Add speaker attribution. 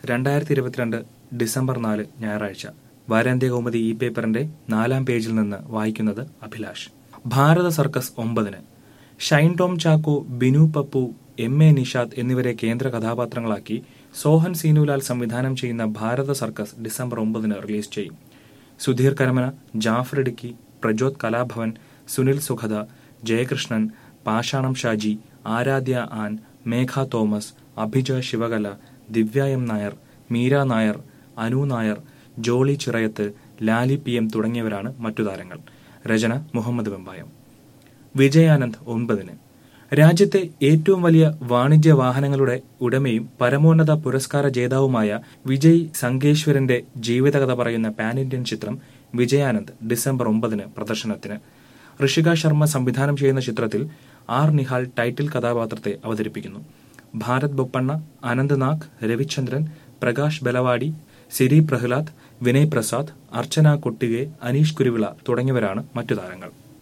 Speaker 1: രണ്ടായിരത്തി ഇരുപത്തിരണ്ട് ഡിസംബർ നാല് ഞായറാഴ്ച വാരാന്ത്യ കൗമുദി ഇ പേപ്പറിന്റെ നാലാം പേജിൽ നിന്ന് വായിക്കുന്നത് അഭിലാഷ് ഭാരത സർക്കസ് ഒമ്പതിന് ഷൈൻ ടോം ചാക്കോ ബിനു പപ്പു എം എ നിഷാദ് എന്നിവരെ കേന്ദ്ര കഥാപാത്രങ്ങളാക്കി സോഹൻ സീനുലാൽ സംവിധാനം ചെയ്യുന്ന ഭാരത സർക്കസ് ഡിസംബർ ഒമ്പതിന് റിലീസ് ചെയ്യും Sudheer Karamana Jaffer Idukki Prajod Kalabhavan Sunil Sukhada Jayakrishnan Pashanam Shaji Aradhya Ann Megha Thomas Abhija Sivakala Divya M Nair Meera Nair Anu Nair Jolly Chirayath Lali P M തുടങ്ങിയവരാണ് മറ്റു താരങ്ങൾ രചന മുഹമ്മദ് വെമ്പായം വിജയാനന്ദ് ഒൻപതിന് രാജ്യത്തെ ഏറ്റവും വലിയ വാണിജ്യ വാഹനങ്ങളുടെ ഉടമയും പരമോന്നത പുരസ്കാര ജേതാവുമായ വിജയ് സംഗേശ്വരന്റെ ജീവിതകഥ പറയുന്ന പാൻ ഇന്ത്യൻ ചിത്രം വിജയാനന്ദ് ഡിസംബർ ഒമ്പതിന് പ്രദർശനത്തിന് ഋഷിക ശർമ്മ സംവിധാനം ചെയ്യുന്ന ചിത്രത്തിൽ ആർ നിഹാൽ ടൈറ്റിൽ കഥാപാത്രത്തെ അവതരിപ്പിക്കുന്നു ഭാരത് ബൊപ്പണ്ണ അനന്ത് നാഗ് രവിചന്ദ്രൻ പ്രകാശ് ബലവാടി സിരി പ്രഹ്ലാദ് വിനയ് പ്രസാദ് അർച്ചന കൊട്ടികെ അനീഷ് കുരുവിള തുടങ്ങിയവരാണ് മറ്റു താരങ്ങൾ